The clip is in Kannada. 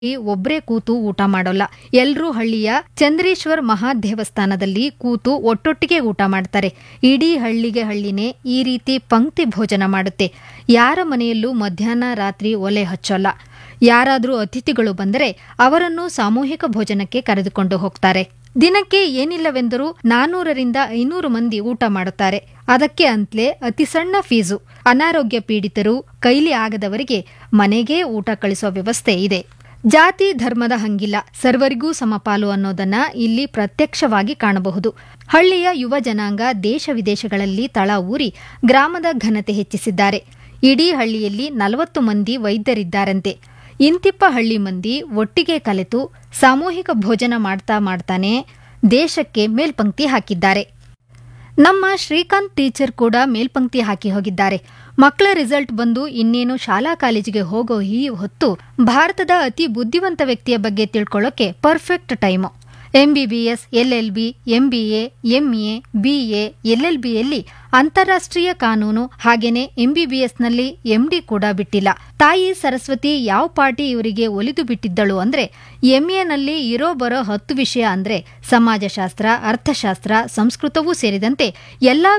ಒಬ್ರೇ ಕೂತು ಊಟ ಮಾಡೋಲ್ಲ ಎಲ್ರೂ ಹಳ್ಳಿಯ ಚಂದ್ರೇಶ್ವರ್ ಮಹಾ ದೇವಸ್ಥಾನದಲ್ಲಿ ಕೂತು ಒಟ್ಟೊಟ್ಟಿಗೆ ಊಟ ಮಾಡ್ತಾರೆ ಇಡೀ ಹಳ್ಳಿಗೆ ಹಳ್ಳಿನೇ ಈ ರೀತಿ ಪಂಕ್ತಿ ಭೋಜನ ಮಾಡುತ್ತೆ ಯಾರ ಮನೆಯಲ್ಲೂ ಮಧ್ಯಾಹ್ನ ರಾತ್ರಿ ಒಲೆ ಹಚ್ಚೋಲ್ಲ ಯಾರಾದರೂ ಅತಿಥಿಗಳು ಬಂದರೆ ಅವರನ್ನು ಸಾಮೂಹಿಕ ಭೋಜನಕ್ಕೆ ಕರೆದುಕೊಂಡು ಹೋಗ್ತಾರೆ ದಿನಕ್ಕೆ ಏನಿಲ್ಲವೆಂದರೂ ನಾನೂರರಿಂದ ಐನೂರು ಮಂದಿ ಊಟ ಮಾಡುತ್ತಾರೆ ಅದಕ್ಕೆ ಅಂತಲೇ ಅತಿ ಸಣ್ಣ ಫೀಸು ಅನಾರೋಗ್ಯ ಪೀಡಿತರು ಕೈಲಿ ಆಗದವರಿಗೆ ಮನೆಗೇ ಊಟ ಕಳಿಸುವ ವ್ಯವಸ್ಥೆ ಇದೆ ಜಾತಿ ಧರ್ಮದ ಹಂಗಿಲ್ಲ ಸರ್ವರಿಗೂ ಸಮಪಾಲು ಅನ್ನೋದನ್ನ ಇಲ್ಲಿ ಪ್ರತ್ಯಕ್ಷವಾಗಿ ಕಾಣಬಹುದು ಹಳ್ಳಿಯ ಯುವ ಜನಾಂಗ ದೇಶ ವಿದೇಶಗಳಲ್ಲಿ ತಳ ಊರಿ ಗ್ರಾಮದ ಘನತೆ ಹೆಚ್ಚಿಸಿದ್ದಾರೆ ಇಡೀ ಹಳ್ಳಿಯಲ್ಲಿ ನಲವತ್ತು ಮಂದಿ ವೈದ್ಯರಿದ್ದಾರಂತೆ ಇಂತಿಪ್ಪ ಹಳ್ಳಿ ಮಂದಿ ಒಟ್ಟಿಗೆ ಕಲೆತು ಸಾಮೂಹಿಕ ಭೋಜನ ಮಾಡ್ತಾ ಮಾಡ್ತಾನೆ ದೇಶಕ್ಕೆ ಮೇಲ್ಪಂಕ್ತಿ ಹಾಕಿದ್ದಾರೆ ನಮ್ಮ ಶ್ರೀಕಾಂತ್ ಟೀಚರ್ ಕೂಡ ಮೇಲ್ಪಂಕ್ತಿ ಹಾಕಿ ಹೋಗಿದ್ದಾರೆ ಮಕ್ಕಳ ರಿಸಲ್ಟ್ ಬಂದು ಇನ್ನೇನು ಶಾಲಾ ಕಾಲೇಜಿಗೆ ಹೋಗೋ ಈ ಹೊತ್ತು ಭಾರತದ ಅತಿ ಬುದ್ಧಿವಂತ ವ್ಯಕ್ತಿಯ ಬಗ್ಗೆ ತಿಳ್ಕೊಳ್ಳೋಕೆ perfect time MBBS LLB MBA MA BA ಎಲ್ಎಲ್ಬಿಯಲ್ಲಿ ಅಂತಾರಾಷ್ಟ್ರೀಯ ಕಾನೂನು ಹಾಗೇನೆ ಎಂಬಿಬಿಎಸ್ನಲ್ಲಿ ಎಂಡಿ ಕೂಡ ಬಿಟ್ಟಿಲ್ಲ ತಾಯಿ ಸರಸ್ವತಿ ಯಾವ ಪಾರ್ಟಿ ಇವರಿಗೆ ಒಲಿದು ಬಿಟ್ಟಿದ್ದಳು ಅಂದ್ರೆ ಎಂಎನಲ್ಲಿ ಇರೋ ಬರೋ ಹತ್ತು ವಿಷಯ ಅಂದ್ರೆ ಸಮಾಜಶಾಸ್ತ್ರ ಅರ್ಥಶಾಸ್ತ್ರ ಸಂಸ್ಕೃತವೂ ಸೇರಿದಂತೆ ಎಲ್ಲಾ